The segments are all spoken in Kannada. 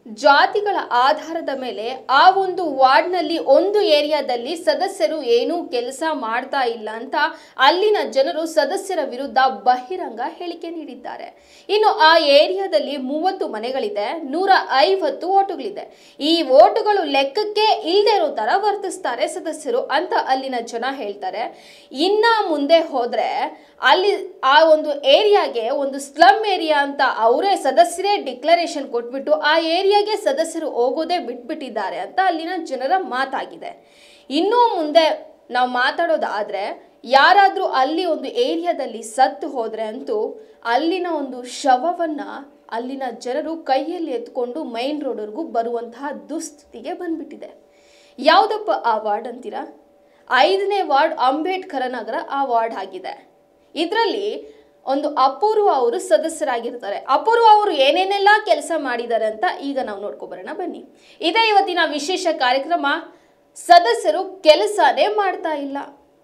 ಜಾತಿಗಳ ಆಧಾರದ ಮೇಲೆ ಆ ಒಂದು ವಾರ್ಡ್ನಲ್ಲಿ ಒಂದು ಏರಿಯಾದಲ್ಲಿ ಸದಸ್ಯರು ಏನೂ ಕೆಲಸ ಮಾಡ್ತಾ ಇಲ್ಲ ಅಂತ ಅಲ್ಲಿನ ಜನರು ಸದಸ್ಯರ ವಿರುದ್ಧ ಬಹಿರಂಗ ಹೇಳಿಕೆ ನೀಡಿದ್ದಾರೆ ಇನ್ನು ಆ ಏರಿಯಾದಲ್ಲಿ ಮೂವತ್ತು ಮನೆಗಳಿದೆ ನೂರ ಐವತ್ತು ಓಟುಗಳಿದೆ ಈ ಓಟುಗಳು ಲೆಕ್ಕಕ್ಕೆ ಇಲ್ಲದೆ ಇರೋ ತರ ವರ್ತಿಸ್ತಾರೆ ಸದಸ್ಯರು ಅಂತ ಅಲ್ಲಿನ ಜನ ಹೇಳ್ತಾರೆ ಇನ್ನ ಮುಂದೆ ಹೋದ್ರೆ ಅಲ್ಲಿ ಆ ಒಂದು ಏರಿಯಾಗೆ ಒಂದು ಸ್ಲಮ್ ಏರಿಯಾ ಅಂತ ಅವರೇ ಸದಸ್ಯರೇ ಡಿಕ್ಲರೇಷನ್ ಕೊಟ್ಬಿಟ್ಟು ಆ ಏರಿಯಾಗೆ ಸದಸ್ಯರು ಹೋಗೋದೇ ಬಿಟ್ಬಿಟ್ಟಿದ್ದಾರೆ ಅಂತ ಅಲ್ಲಿನ ಜನರ ಮಾತಾಗಿದೆ ಇನ್ನೂ ಮುಂದೆ ನಾವು ಮಾತಾಡೋದಾದ್ರೆ ಯಾರಾದರೂ ಅಲ್ಲಿ ಒಂದು ಏರಿಯಾದಲ್ಲಿ ಸತ್ತು ಹೋದ್ರೆ ಅಂತೂ ಅಲ್ಲಿನ ಒಂದು ಶವವನ್ನ ಅಲ್ಲಿನ ಜನರು ಕೈಯಲ್ಲಿ ಎತ್ಕೊಂಡು ಮೈನ್ ರೋಡ್ವರೆಗೂ ಬರುವಂತಹ ದುಸ್ಥಿತಿಗೆ ಬಂದ್ಬಿಟ್ಟಿದೆ ಯಾವುದಪ್ಪ ಆ ವಾರ್ಡ್ ಅಂತೀರಾ ಐದನೇ ವಾರ್ಡ್ ಅಂಬೇಡ್ಕರ ನಗರ ಆ ವಾರ್ಡ್ ಆಗಿದೆ ಇದರಲ್ಲಿ ಒಂದು ಅಪೂರ್ವ ಅವರು ಸದಸ್ಯರಾಗಿರ್ತಾರೆ ಅಪೂರ್ವ ಅವರು ಏನೇನೆಲ್ಲ ಕೆಲಸ ಮಾಡಿದ್ದಾರೆ ಅಂತ ಈಗ ನಾವು ನೋಡ್ಕೊಬರೋಣ ಬನ್ನಿ ಇದೇ ಇವತ್ತಿನ ವಿಶೇಷ ಕಾರ್ಯಕ್ರಮ ಸದಸ್ಯರು ಕೆಲಸನೇ ಮಾಡ್ತಾ ಇಲ್ಲ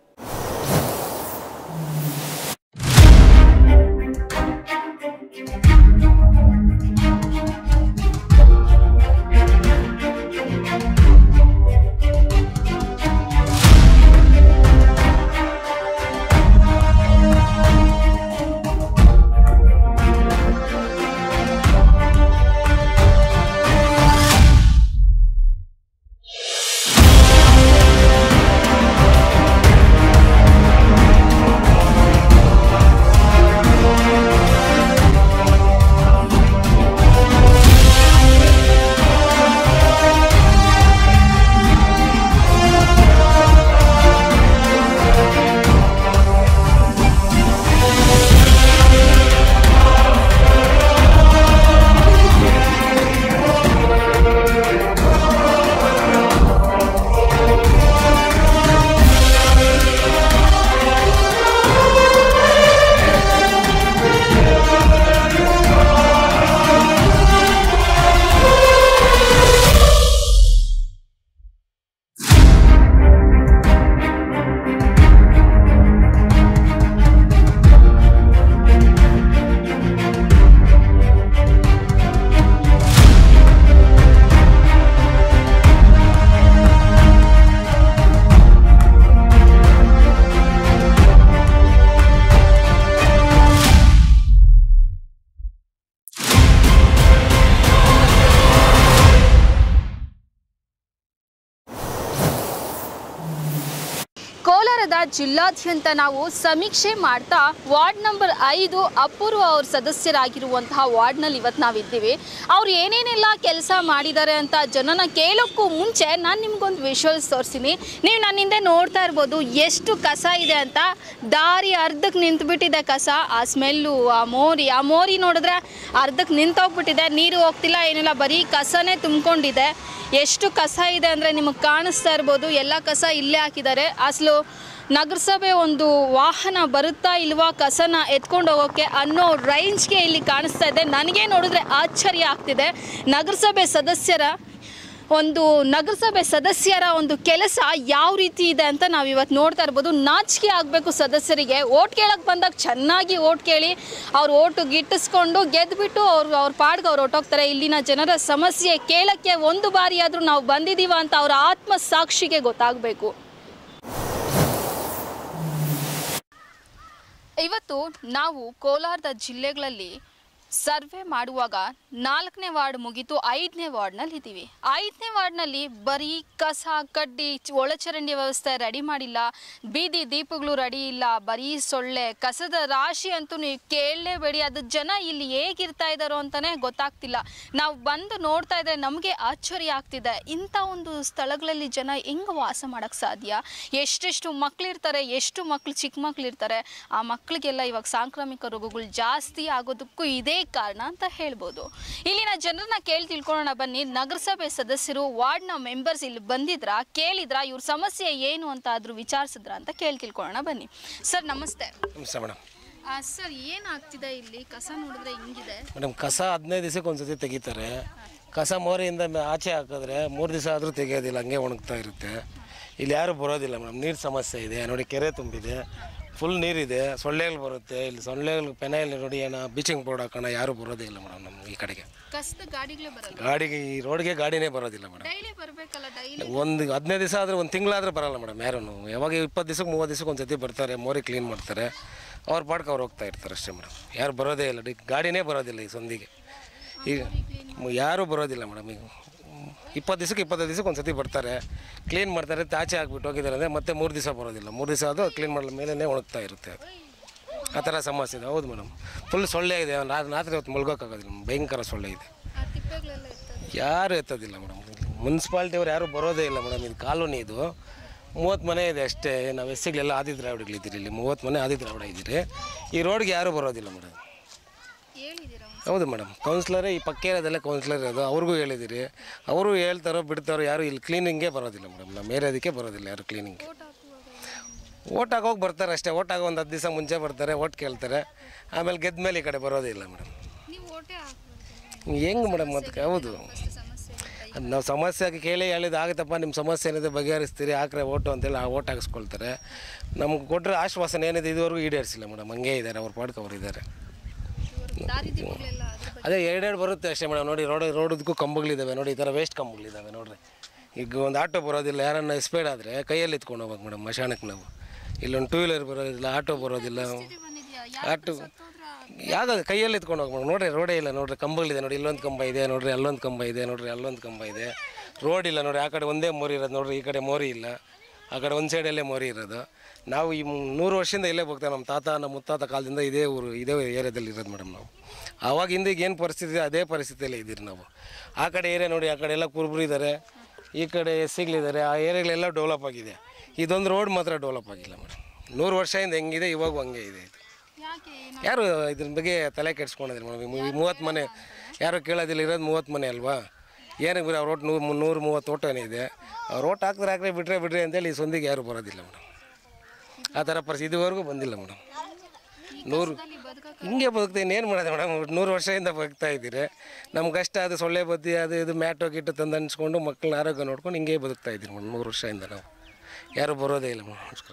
ಕೋಲಾರದ ಜಿಲ್ಲಾದ್ಯಂತ ನಾವು ಸಮೀಕ್ಷೆ ಮಾಡ್ತಾ ವಾರ್ಡ್ ನಂಬರ್ ಐದು ಅಪೂರ್ವ ಅವ್ರ ಸದಸ್ಯರಾಗಿರುವಂತಹ ವಾರ್ಡ್ನಲ್ಲಿ ಇವತ್ತು ನಾವಿದ್ದೀವಿ ಅವ್ರು ಏನೇನೆಲ್ಲ ಕೆಲಸ ಮಾಡಿದ್ದಾರೆ ಅಂತ ಜನನ ಕೇಳೋಕ್ಕೂ ಮುಂಚೆ ನಾನು ನಿಮ್ಗೊಂದು ವಿಷುವಲ್ಸ್ ತೋರಿಸ್ತೀನಿ ನೀವು ನನ್ನ ಹಿಂದೆ ನೋಡ್ತಾ ಇರ್ಬೋದು ಎಷ್ಟು ಕಸ ಇದೆ ಅಂತ ದಾರಿ ಅರ್ಧಕ್ಕೆ ನಿಂತುಬಿಟ್ಟಿದೆ ಕಸ ಆ ಸ್ಮೆಲ್ಲು ಆ ಮೋರಿ ಆ ಮೋರಿ ನೋಡಿದ್ರೆ ಅರ್ಧಕ್ಕೆ ನಿಂತೋಗ್ಬಿಟ್ಟಿದೆ ನೀರು ಹೋಗ್ತಿಲ್ಲ ಏನಿಲ್ಲ ಬರೀ ಕಸನೇ ತುಂಬಿಕೊಂಡಿದೆ ಎಷ್ಟು ಕಸ ಇದೆ ಅಂದರೆ ನಿಮಗೆ ಕಾಣಿಸ್ತಾ ಇರ್ಬೋದು ಎಲ್ಲ ಕಸ ಇಲ್ಲೇ ಹಾಕಿದ್ದಾರೆ ಅಸಲು ನಗರಸಭೆ ಒಂದು ವಾಹನ ಬರುತ್ತಾ ಇಲ್ವಾ ಕಸನ ಎತ್ಕೊಂಡು ಹೋಗೋಕ್ಕೆ ಅನ್ನೋ ರೇಂಜ್ಗೆ ಇಲ್ಲಿ ಕಾಣಿಸ್ತಾ ಇದೆ ನನಗೆ ನೋಡಿದ್ರೆ ಆಶ್ಚರ್ಯ ಆಗ್ತಿದೆ ನಗರಸಭೆ ಸದಸ್ಯರ ಒಂದು ನಗರಸಭೆ ಸದಸ್ಯರ ಒಂದು ಕೆಲಸ ಯಾವ ರೀತಿ ಇದೆ ಅಂತ ನಾವು ಇವತ್ತು ನೋಡ್ತಾ ಇರ್ಬೋದು ನಾಚಿಕೆ ಆಗಬೇಕು ಸದಸ್ಯರಿಗೆ ಓಟ್ ಕೇಳಕ್ಕೆ ಬಂದಾಗ ಚೆನ್ನಾಗಿ ಓಟ್ ಕೇಳಿ ಅವ್ರು ಓಟು ಗಿಟ್ಟಿಸ್ಕೊಂಡು ಗೆದ್ದುಬಿಟ್ಟು ಅವ್ರು ಅವ್ರ ಪಾಡ್ಗೆ ಅವ್ರು ಹೊಟ್ಟೋಗ್ತಾರೆ ಇಲ್ಲಿನ ಜನರ ಸಮಸ್ಯೆ ಕೇಳಕ್ಕೆ ಒಂದು ಬಾರಿ ಆದರೂ ನಾವು ಬಂದಿದ್ದೀವ ಅಂತ ಅವರ ಆತ್ಮ ಸಾಕ್ಷಿಗೆ ಗೊತ್ತಾಗಬೇಕು ಇವತ್ತು ನಾವು ಕೋಲಾರದ ಜಿಲ್ಲೆಗಳಲ್ಲಿ ಸರ್ವೆ ಮಾಡುವಾಗ ನಾಲ್ಕನೇ ವಾರ್ಡ್ ಮುಗೀತು ಐದನೇ ವಾರ್ಡ್ನಲ್ಲಿ ಇದ್ದೀವಿ ಐದನೇ ವಾರ್ಡ್ನಲ್ಲಿ ಬರೀ ಕಸ ಕಡ್ಡಿ ಚ- ಒಳಚರಂಡಿ ವ್ಯವಸ್ಥೆ ರೆಡಿ ಮಾಡಿಲ್ಲ ಬೀದಿ ದೀಪಗಳು ರೆಡಿ ಇಲ್ಲ ಬರೀ ಸೊಳ್ಳೆ ಕಸದ ರಾಶಿ ಅಂತೂ ನೀವು ಕೇಳಲೇಬೇಡಿ ಅದು ಜನ ಇಲ್ಲಿ ಹೇಗಿರ್ತಾ ಇದ್ದಾರೋ ಅಂತಲೇ ಗೊತ್ತಾಗ್ತಿಲ್ಲ ನಾವು ಬಂದು ನೋಡ್ತಾ ಇದ್ರೆ ನಮಗೆ ಆಶ್ಚರ್ಯ ಆಗ್ತಿದೆ ಇಂಥ ಒಂದು ಸ್ಥಳಗಳಲ್ಲಿ ಜನ ಹೆಂಗೆ ವಾಸ ಮಾಡೋಕ್ಕೆ ಸಾಧ್ಯ ಎಷ್ಟೆಷ್ಟು ಮಕ್ಕಳಿರ್ತಾರೆ ಎಷ್ಟು ಮಕ್ಕಳು ಚಿಕ್ಕ ಮಕ್ಕಳಿರ್ತಾರೆ ಆ ಮಕ್ಕಳಿಗೆಲ್ಲ ಇವಾಗ ಸಾಂಕ್ರಾಮಿಕ ರೋಗಗಳು ಜಾಸ್ತಿ ಆಗೋದಕ್ಕೂ ಇದೇ ಕಾರಣ ಅಂತ ಹೇಳ್ಬೋದು ಇಲ್ಲಿನ ಜನರನ್ನ ಕೇಳಿ ತಿಳ್ಕೊಳ್ಳೋಣ ಬನ್ನಿ ನಗರಸಭೆ ಸದಸ್ಯರು ವಾರ್ಡ್ನ ಮೆಂಬರ್ಸ್ ಇಲ್ಲಿ ಬಂದಿದ್ರಾ ಕೇಳಿದ್ರಾ ಇವ್ರ ಸಮಸ್ಯೆ ಏನು ಅಂತ ಆದ್ರೂ ವಿಚಾರಿಸಿದ್ರ ಅಂತ ಕೇಳಿ ತಿಳ್ಕೊಳ್ಳೋಣ ಬನ್ನಿ ಸರ್ ನಮಸ್ತೆ ನಮಸ್ತೆ ಮೇಡಮ್ ಸರ್ ಏನಾಗ್ತಿದೆ ಇಲ್ಲಿ ಕಸ ನೋಡಿದ್ರೆ ಹಿಂಗಿದೆ ಮೇಡಮ್ ಕಸ ಹದಿನೈದು ದಿವಸಕ್ಕೆ ಒಂದು ಸತಿ ತೆಗಿತಾರೆ ಕಸ ಮೋರಿಯಿಂದ ಮೆ- ಆಚೆ ಹಾಕಿದ್ರೆ ಮೂರು ದಿವಸ ಆದರೂ ತೆಗಿಯೋದಿಲ್ಲ ಹಂಗೆ ಒಣಗ್ತಾ ಇರುತ್ತೆ ಇಲ್ಲಿ ಯಾರು ಬರೋದಿಲ್ಲ ಮೇಡಮ್ ನೀರು ಸಮಸ್ಯೆ ಇದೆ ನೋಡಿ ಕೆರೆ ತುಂಬಿದೆ ಫುಲ್ ನೀರಿದೆ ಸೊಳ್ಳೆಗಳು ಬರುತ್ತೆ ಇಲ್ಲಿ ಸೊಳ್ಳೆಗಳು ಪೆನಾಯಿಲ್ ನೋಡಿ ಏನೋ ಬೀಚಿಂಗ್ ಪೌಡರ್ ಹಾಕೋಣ ಯಾರೂ ಬರೋದೇ ಇಲ್ಲ ಮೇಡಮ್ ನಮ್ಮ ಈ ಕಡೆಗೆ ಕಸದ ಗಾಡಿಗಳೇ ಬರಲ್ಲ ಗಾಡಿಗೆ ಈ ರೋಡ್ಗೆ ಗಾಡಿನೇ ಬರೋದಿಲ್ಲ ಮೇಡಮ್ ಡೈಲಿ ಬರಬೇಕಲ್ಲ ಡೈಲಿ ಒಂದು ಹದಿನೈದು ದಿವಸ ಆದರೆ ಒಂದು ತಿಂಗಳಾದ್ರೆ ಬರಲ್ಲ ಮೇಡಮ್ ಯಾರೂ ಯಾವಾಗ ಇಪ್ಪತ್ತು ದಿವಸಕ್ಕೆ ಮೂವತ್ತು ದಿವಸಕ್ಕೆ ಒಂದು ಸತಿ ಬರ್ತಾರೆ ಮೋರಿ ಕ್ಲೀನ್ ಮಾಡ್ತಾರೆ ಅವ್ರ ಪಾಡ್ಗೆ ಅವ್ರು ಹೋಗ್ತಾ ಇರ್ತಾರೆ ಅಷ್ಟೇ ಮೇಡಮ್ ಯಾರು ಬರೋದೇ ಇಲ್ಲ ಡಿ- ಗಾಡಿನೇ ಬರೋದಿಲ್ಲ ಈ ಸಂದಿಗೆ ಈಗ ಮ್- ಯಾರೂ ಬರೋದಿಲ್ಲ ಮೇಡಮ್ ಈಗ ಇಪ್ಪತ್ತು ದಿವಸಕ್ಕೆ ಇಪ್ಪತ್ತೈದು ದಿವಸಕ್ಕೆ ಒಂದು ಸತಿ ಬರ್ತಾರೆ ಕ್ಲೀನ್ ಮಾಡ್ತಾರೆ ಆಚೆ ಹಾಕ್ಬಿಟ್ಟು ಹೋಗಿದ್ದಾರೆ ಅಂದರೆ ಮತ್ತೆ ಮೂರು ದಿವಸ ಬರೋದಿಲ್ಲ ಮೂರು ದಿವಸ ಅದು ಕ್ಲೀನ್ ಮಾಡಲ ಮೇಲೇ ಒಣಗ್ತಾ ಇರುತ್ತೆ ಅದು ಆ ಥರ ಸಮಸ್ಯೆ ಇದೆ ಹೌದು ಮೇಡಮ್ ಫುಲ್ ಸೊಳ್ಳೆ ಇದೆ ರಾ- ರಾತ್ರಿ ಹೊತ್ತು ಮಲ್ಗೋಕ್ಕಾಗೋದಿಲ್ಲ ಭಯಂಕರ ಸೊಳ್ಳೆ ಇದೆ ಆ ತಿಪ್ಪೆಗಳೆಲ್ಲ ಇರ್ತದೆ ಯಾರು ಎತ್ತೋದಿಲ್ಲ ಮೇಡಮ್ ಮುನ್ಸಿಪಾಲ್ಟಿಯವ್ರು ಯಾರೂ ಬರೋದೇ ಇಲ್ಲ ಮೇಡಮ್ ಇದು ಕಾಲೋನಿ ಇದು ಮೂವತ್ತು ಮನೆ ಇದೆ ಅಷ್ಟೇ ನಾವು ಎಸ್ಸಿಗಳೆಲ್ಲ ಆದಿ ದ್ರಾವಿಡಗಳಿದ್ದೀರಿ ಇಲ್ಲಿ ಮೂವತ್ತು ಮನೆ ಆದಿ ದ್ರಾವಿಡ ಇದ್ದೀರಿ ಈ ರೋಡ್ಗೆ ಯಾರೂ ಬರೋದಿಲ್ಲ ಮೇಡಮ್ ಹೇಳಿದ್ದೀರಾ ಹೌದು ಮೇಡಮ್ ಕೌನ್ಸಿಲರೇ ಈ ಪಕ್ಕ ಇರೋದೆಲ್ಲ ಕೌನ್ಸಿಲರ್ ಇರೋದು ಅವ್ರಿಗೂ ಹೇಳಿದ್ದೀರಿ ಅವರು ಹೇಳ್ತಾರೋ ಬಿಡ್ತಾರೋ ಯಾರು ಇಲ್ಲಿ ಕ್ಲೀನಿಂಗೇ ಬರೋದಿಲ್ಲ ಮೇಡಮ್ ನಮ್ಮ ಏರಿಯಾದಕ್ಕೆ ಬರೋದಿಲ್ಲ ಯಾರು ಕ್ಲೀನಿಂಗ್ಗೆ ಓಟ್ ಹಾಕೋಗಿ ಬರ್ತಾರೆ ಅಷ್ಟೇ ಓಟ್ ಆಗೋ ಒಂದು ಹತ್ತು ದಿವಸ ಮುಂಚೆ ಬರ್ತಾರೆ ಓಟ್ ಕೇಳ್ತಾರೆ ಆಮೇಲೆ ಗೆದ್ದ ಮೇಲೆ ಈ ಕಡೆ ಬರೋದೇ ಇಲ್ಲ ಮೇಡಮ್ ನೀವು ಓಟೇ ಹಾಕ್ಬಾರ್ದು ಹೆಂಗೆ ಮೇಡಮ್ ಅದಕ್ಕೆ ಹೌದು ಫಸ್ಟ್ ಸಮಸ್ಯೆ ಅಂತ ಅದ್ ನಾವು ಸಮಸ್ಯೆ ಆಗಿ ಕೇಳಿ ಹೇಳಿದ ಆಗುತ್ತಪ್ಪ ನಿಮ್ಮ ಸಮಸ್ಯೆ ಏನಿದೆ ಬಗೆಹರಿಸ್ತೀರಿ ಹಾಕ್ರೆ ಓಟು ಅಂತೇಳಿ ಆ ಓಟ್ ಹಾಕಿಸ್ಕೊಳ್ತಾರೆ ನಮ್ಗೆ ಕೊಟ್ಟರೆ ಆಶ್ವಾಸನೆ ಏನಿದೆ ಇದುವರೆಗೂ ಈಡೇರಿಸಿಲ್ಲ ಮೇಡಮ್ ಹಂಗೆ ಇದ್ದಾರೆ ಅವ್ರ ಪಾಡ್ಗೆ ಅವ್ರು ಇದ್ದಾರೆ ಇವರು ದಾರಿ ದೀಪಗಳೆಲ್ಲ ಅದ್ರ ಬಗ್ಗೆ ಅದೇ ಎರಡೆರಡು ಬರುತ್ತೆ ಅಷ್ಟೇ ಮೇಡಮ್ ನೋಡಿ ರೋಡ್ ರೋಡದಕ್ಕೂ ಕಂಬಗಳಿದ್ದಾವೆ ನೋಡಿ ಈ ಥರ ವೇಸ್ಟ್ ಕಂಬಗಳಿದ್ದಾವೆ ನೋಡ್ರಿ ಈಗ ಒಂದು ಆಟೋ ಬರೋದಿಲ್ಲ ಯಾರನ್ನ ಸ್ಪೀಡ್ ಆದರೆ ಕೈಯಲ್ಲಿ ಎತ್ಕೊಂಡು ಹೋಗ್ಬೇಕು ಮೇಡಮ್ ಮಶಾಣಕ್ಕೆ ನಾವು ಇಲ್ಲೊಂದು ಟೂ ವೀಲರ್ ಬರೋದಿಲ್ಲ ಆಟೋ ಬರೋದಿಲ್ಲ ಬಂದಿದ್ಯಾ ಆಟೋ ಯಾವ್ದ್ರ ಯಾವ್ದು ಕೈಯಲ್ಲಿ ಎತ್ಕೊಂಡು ಹೋಗ್ಬೇಕು ನೋಡ್ರಿ ರೋಡೇ ಇಲ್ಲ ನೋಡ್ರಿ ಕಂಬಗಳಿದೆ ನೋಡಿ ಇಲ್ಲೊಂದು ಕಂಬ ಇದೆ ನೋಡ್ರಿ ಅಲ್ಲೊಂದು ಕಂಬ ಇದೆ ನೋಡ್ರಿ ಅಲ್ಲೊಂದು ಕಂಬ ಇದೆ ರೋಡ್ ಇಲ್ಲ ನೋಡ್ರಿ ಆ ಕಡೆ ಒಂದೇ ಮೋರಿ ಇರೋದು ನೋಡ್ರಿ ಈ ಕಡೆ ಮೋರಿ ಇಲ್ಲ ಆ ಕಡೆ ಒಂದು ಸೈಡಲ್ಲೇ ಮೋರಿ ಇರೋದು ನಾವು ಈ ಮು- ನೂರು ವರ್ಷದಿಂದ ಇಲ್ಲೇ ಹೋಗ್ತೇವೆ ನಮ್ಮ ತಾತ ನಮ್ಮ ಮುತ್ತಾತ ಕಾಲದಿಂದ ಇದೇ ಊರು ಇದೇ ಏರಿಯಾದಲ್ಲಿ ಇರೋದು ಮೇಡಮ್ ನಾವು ಆವಾಗಿಂದ ಈಗ ಏನು ಪರಿಸ್ಥಿತಿ ಇದೆ ಅದೇ ಪರಿಸ್ಥಿತಿಯಲ್ಲೇ ಇದ್ದೀರಿ ನಾವು ಆ ಕಡೆ ಏರಿಯಾ ನೋಡಿ ಆ ಕಡೆ ಎಲ್ಲ ಕುರುಬರು ಇದ್ದಾರೆ ಈ ಕಡೆ ಎಸ್ಸಿಗಳಿದ್ದಾರೆ ಆ ಏರಿಯಾಗಳೆಲ್ಲ ಡೆವಲಪ್ ಆಗಿದೆ ಇದೊಂದು ರೋಡ್ ಮಾತ್ರ ಡೆವಲಪ್ ಆಗಿಲ್ಲ ಮೇಡಮ್ ನೂರು ವರ್ಷದಿಂದ ಹೆಂಗಿದೆ ಇವಾಗೂ ಹಂಗೆ ಇದೆ ಇದು ಯಾಕೆ ಏನು ಯಾರು ಇದ್ರ ಬಗ್ಗೆ ತಲೆ ಕೆಡ್ಸ್ಕೊಂಡಿದ್ರು ಮೇಡಮ್ ಮೂವತ್ತು ಮನೆ ಯಾರು ಕೇಳೋದಿಲ್ಲ ಇರೋದು ಮೂವತ್ತು ಮನೆ ಅಲ್ವಾ ಏನಕ್ಕೆ ಬಿಡಿ ಅವ್ರ ಒಟ್ಟು ನೂರು ನೂರು ಮೂವತ್ತು ಓಟು ಏನಿದೆ ಅವ್ರು ಓಟ್ ಹಾಕಿದ್ರೆ ಹಾಕ್ರಿ ಬಿಟ್ರೆ ಬಿಡ್ರಿ ಅಂತೇಳಿ ಈ ಸೊಂದಿಗೆ ಯಾರು ಬರೋದಿಲ್ಲ ಮೇಡಮ್ ಆ ಥರ ಪರಿಸ್ಥಿತಿ ಇದುವರೆಗೂ ಬಂದಿಲ್ಲ ಮೇಡಮ್ ನೂರು ಅಲ್ಲಿ ಬದುಕಕ್ಕೆ ಹಿಂಗೆ ಬದುಕ್ತೀನಿ ಏನು ಮಾಡೋದು ಮೇಡಮ್ ನೂರು ವರ್ಷದಿಂದ ಬದುಕ್ತಾ ಇದ್ದೀರಿ ನಮ್ಮ ಕಷ್ಟ ಅದು ಸೊಳ್ಳೆ ಬತ್ತಿ ಅದು ಇದು ಮ್ಯಾಟೋ ಗಿಟ್ಟು ತಂದು ಅನ್ಸ್ಕೊಂಡು ಮಕ್ಕಳನ್ನ ಆರೋಗ್ಯ ನೋಡ್ಕೊಂಡು ಹಿಂಗೆ ಬದುಕ್ತಾ ಇದ್ದೀರಿ ಮೇಡಮ್ ನೂರು ವರ್ಷದಿಂದ ನಾವು ಯಾರು ಬರೋದೇ ಇಲ್ಲ ಮೇಡಮ್ ನಮಸ್ಕಾರ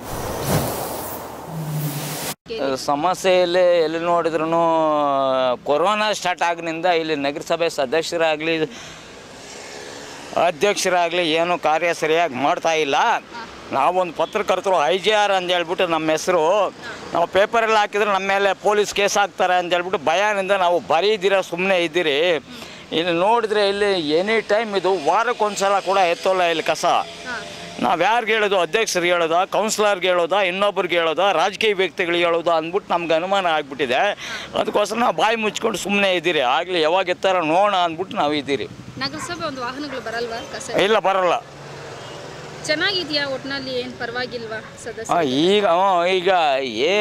ಸಮಸ್ಯೆಯಲ್ಲಿ ಎಲ್ಲಿ ನೋಡಿದ್ರು ಕೊರೋನಾ ಸ್ಟಾರ್ಟ್ ಆಗಿನಿಂದ ಇಲ್ಲಿ ನಗರಸಭೆ ಸದಸ್ಯರಾಗಲಿ ಅಧ್ಯಕ್ಷರಾಗಲಿ ಏನು ಕಾರ್ಯ ಸರಿಯಾಗಿ ಮಾಡ್ತಾ ಇಲ್ಲ ನಾವೊಂದು ಪತ್ರಕರ್ತರು ಐ ಜಿ ಆರ್ ಅಂತ ಹೇಳ್ಬಿಟ್ಟು ನಮ್ಮ ಹೆಸರು ನಾವು ಪೇಪರಲ್ಲಿ ಹಾಕಿದ್ರೆ ನಮ್ಮ ಮೇಲೆ ಪೊಲೀಸ್ ಕೇಸ್ ಹಾಕ್ತಾರೆ ಅಂತ ಹೇಳ್ಬಿಟ್ಟು ಭಯದಿಂದ ನಾವು ಬರೀದಿರ ಸುಮ್ಮನೆ ಇದ್ದೀರಿ ಇಲ್ಲಿ ನೋಡಿದ್ರೆ ಇಲ್ಲಿ ಎನಿ ಟೈಮ್ ಇದು ವಾರಕ್ಕೊಂದ್ಸಲ ಕೂಡ ಎತ್ತೋಲ್ಲ ಇಲ್ಲಿ ಕಸ ನಾವು ಯಾರಿಗೆ ಹೇಳೋದು ಅಧ್ಯಕ್ಷರಿಗೆ ಹೇಳೋದಾ ಕೌನ್ಸಿಲರ್ಗೆ ಹೇಳೋದಾ ಇನ್ನೊಬ್ರಿಗೆ ಹೇಳೋದಾ ರಾಜಕೀಯ ವ್ಯಕ್ತಿಗಳಿಗೆ ಹೇಳೋದಾ ಅಂದ್ಬಿಟ್ಟು ನಮ್ಗೆ ಅನುಮಾನ ಆಗಿಬಿಟ್ಟಿದೆ ಅದಕ್ಕೋಸ್ಕರ ನಾವು ಬಾಯಿ ಮುಚ್ಕೊಂಡು ಸುಮ್ಮನೆ ಇದ್ದೀರಿ ಆಗಲಿ ಯಾವಾಗ ಎತ್ತಾರ ನೋಡೋಣ ಅಂದ್ಬಿಟ್ಟು ನಾವು ಇದ್ದೀರಿ ನಗರಸಭೆ ಒಂದು ವಾಹನಗಳು ಬರಲ್ವಾ ಕಸ ಇಲ್ಲ ಬರಲ್ಲ ಚೆನ್ನಾಗಿದ್ಯಾ ಒಟ್ನಲ್ಲಿ ಏನು ಪರವಾಗಿಲ್ವಾ ಸದಸ್ಯ ಆ, ಈಗ ಹ್ಮ್, ಈಗ ಏ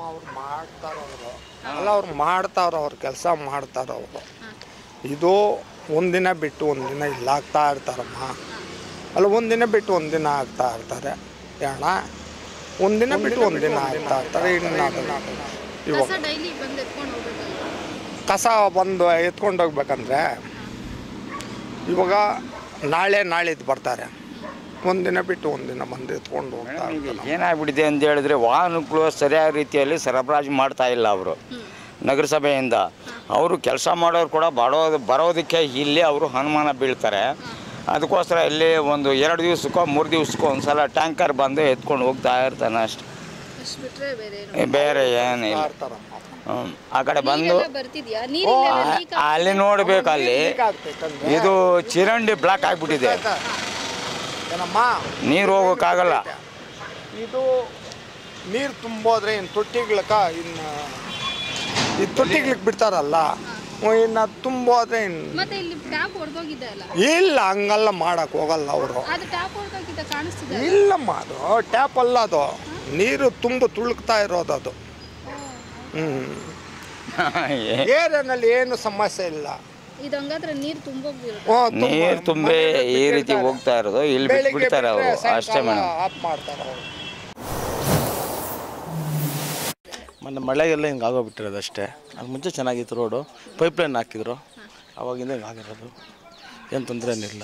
ಅಲ್ಲ ಅವ್ರು ಮಾಡ್ತಾವ್ರ ಅವ್ರ ಕೆಲಸ ಮಾಡ್ತಾರ ಅವರು ಇದು ಒಂದಿನ ಬಿಟ್ಟು ಒಂದಿನ ಇಲ್ಲ ಆಗ್ತಾ ಇರ್ತಾರಮ್ಮ ಅಲ್ಲ ಒಂದಿನ ಬಿಟ್ಟು ಒಂದಿನ ಆಗ್ತಾ ಇರ್ತಾರೆ ಅಣ್ಣ ಒಂದಿನ ಬಿಟ್ಟು ಒಂದಿನ ಆಗ್ತಾ ಇರ್ತಾರೆ ಇನ್ನು ಇವಾಗ ಕಸ ಡೈಲಿ ಬಂದು ಎತ್ಕೊಂಡು ಹೋಗ್ಬೇಕಲ್ವಾ ಕಸ ಬಂದು ಎತ್ಕೊಂಡು ಹೋಗ್ಬೇಕಂದ್ರೆ ಇವಾಗ ನಾಳೆ ನಾಳಿದ್ದು ಬರ್ತಾರೆ ಒಂದಿನ ಬಿಟ್ಟು ಒಂದಿನ ಬಂದು ಎತ್ಕೊಂಡು ಹೋಗ್ತಾ ಇರ್ತಾರೆ ಏನಾಗ್ಬಿಟ್ಟಿದೆ ಅಂತ ಹೇಳಿದ್ರೆ ವಾಹನಗಳು ಸರಿಯಾದ ರೀತಿಯಲ್ಲಿ ಸರಬರಾಜು ಮಾಡ್ತಾ ಇಲ್ಲ ಅವರು ನಗರಸಭೆಯಿಂದ ಅವರು ಕೆಲಸ ಮಾಡೋರು ಕೂಡ ಬರೋದು ಬರೋದಕ್ಕೆ ಇಲ್ಲಿ ಅವರು ಅನುಮಾನ ಬೀಳ್ತಾರೆ ಅದಕ್ಕೋಸ್ಕರ ಇಲ್ಲಿ ಒಂದು ಎರಡು ದಿವಸಕ್ಕೋ ಮೂರು ದಿವಸಕ್ಕೋ ಒಂದು ಸಲ ಟ್ಯಾಂಕರ್ ಬಂದು ಎತ್ಕೊಂಡು ಹೋಗ್ತಾ ಇರ್ತಾನೆ ಅಷ್ಟೆ ಅಷ್ಟು ಬಿಟ್ರೆ ಬೇರೆ ಏನು ಬೇರೆ ಏನಿಲ್ಲ ಇರ್ತಾರಮ್ಮ ಹ್ಮ್. ಆ ಕಡೆ ಬಂದು ನೀರೆಲ್ಲ ಬರ್ತಿದ್ಯಾ ನೀರಿಲ್ಲ ಲೀಕ್ ಆ- ಅಲ್ಲಿ ನೋಡ್ಬೇಕು ಅಲ್ಲಿ ಆಗ್ತೈತಂದ್ರೆ ಇದು ಚಿರಂಡಿ ಬ್ಲಾಕ್ ಆಗಿಬಿಟ್ಟಿದೆ ಏನಮ್ಮ ನೀರು ಹೋಗೋಕ್ಕಾಗಲ್ಲ ಇದು ನೀರು ತುಂಬೋದ್ರೆ ಇನ್ನು ತೊಟ್ಟಿಗ್ಲಕ್ಕ ಇನ್ನು ಈ ತೊಟ್ಟಿಗ್ಲಿಕ್ಕೆ ಬಿಡ್ತಾರಲ್ಲ ಇನ್ನು ತುಂಬೋದ್ರೆ ಇನ್ನು ಮತ್ತೆ ಇಲ್ಲಿ ಟ್ಯಾಪ್ ಹೊಡೆದೋಗಿದೆ ಅಲ್ಲ ಇಲ್ಲ ಹಂಗೆಲ್ಲ ಮಾಡಕ್ ಹೋಗಲ್ಲ ಅವರು ಅದು ಟ್ಯಾಪ್ ಹೊಡೆದೋಗಿದ್ದ ಕಾಣಿಸ್ತಿದೆ ಇಲ್ಲಮ್ಮ ಅದು ಟ್ಯಾಪ್ ಅಲ್ಲ ಅದು ನೀರು ತುಂಬ ತುಳುಕ್ತಾ ಇರೋದು ಅದು ಹ್ಮ್ ಏರಿಯಾನಲ್ಲಿ ಏನು ಸಮಸ್ಯೆ ಇಲ್ಲ ಇದು ಹಂಗಾದ್ರೆ ನೀರು ತುಂಬೋಗಿರುತ್ತೆ ಹ್ಮ್, ತುಂಬ- ನೀರು ತುಂಬಿ ಈ ರೀತಿ ಹೋಗ್ತಾ ಇರೋದು ಇಲ್ಲಿ ಬೆಳಿಗ್ಗೆ ಬಿಟ್ಬಿಡ್ತಾರೆ ಅವರು ಬಿಟ್ರೆ ಅಷ್ಟೇ ಸಾಯಂಕಾಲ ಮೇಡಮ್ ಆಫ್ ಮಾಡ್ತಾರೆ ಅವರು ಮೊನ್ನೆ ಮಳೆಗೆಲ್ಲ ಹಿಂಗೆ ಆಗೋಗ್ಬಿಟ್ಟಿರೋದು ಅಷ್ಟೇ ಅದು ಮುಂಚೆ ಚೆನ್ನಾಗಿತ್ತು ರೋಡು ಪೈಪ್ಲೈನ್ ಹಾಕಿದ್ರು ಅವಾಗಿಂದ ಹಿಂಗೆ ಆಗಿರೋದು ಏನು ತೊಂದರೆ ಏನಿಲ್ಲ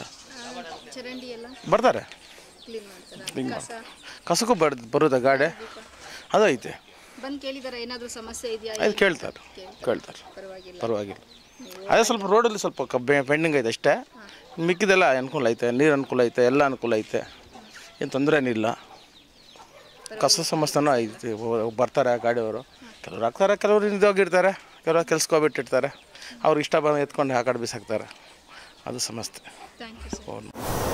ಚರಂಡಿ ಎಲ್ಲ ಬರ್ತಾರೆ ಕ್ಲೀನ್ ಮಾಡ್ತಾರೆ ಕ್ಲೀನ್ ಕಸ ಕಸಕ್ಕೂ ಬರ್ ಬರುತ್ತೆ ಗಾಡಿ ಅದು ಐತೆ ಬಂದು ಕೇಳಿದಾರ ಏನಾದರೂ ಸಮಸ್ಯೆ ಇದೆಯಾ ಅದು ಕೇಳ್ತಾರೆ ಕೇಳ್ತಾರೆ ಪರವಾಗಿಲ್ಲ ಅದೇ ಸ್ವಲ್ಪ ರೋಡಲ್ಲಿ ಸ್ವಲ್ಪ ಕಬ್ಬೆ ಪೆಂಡಿಂಗ್ ಐತೆ ಅಷ್ಟೇ ಮಿಕ್ಕಿದೆಲ್ಲ ಅನುಕೂಲ ಐತೆ ನೀರು ಅನುಕೂಲ ಐತೆ ಎಲ್ಲ ಅನುಕೂಲ ಐತೆ ಏನು ತೊಂದರೆ ಏನಿಲ್ಲ ಕಸ ಸಮಸ್ಯೆನೂ ಐತೆ ಒ- ಬರ್ತಾರೆ ಗಾಡಿಯವರು ಕೆಲವ್ರು ಹಾಕ್ತಾರೆ ಕೆಲವರು ನಿಂತೋಗಿರ್ತಾರೆ ಕೆಲವರು ಕೆಲ್ಸಕ್ಕೆ ಹೋಗ್ಬಿಟ್ಟಿರ್ತಾರೆ ಅವ್ರಿಗೆ ಇಷ್ಟ ಬಂದು ಎತ್ಕೊಂಡು ಆ ಕಡೆ ಬಿಸಾಕ್ತಾರೆ ಅದು ಸಮಸ್ಯೆ ಹೌದು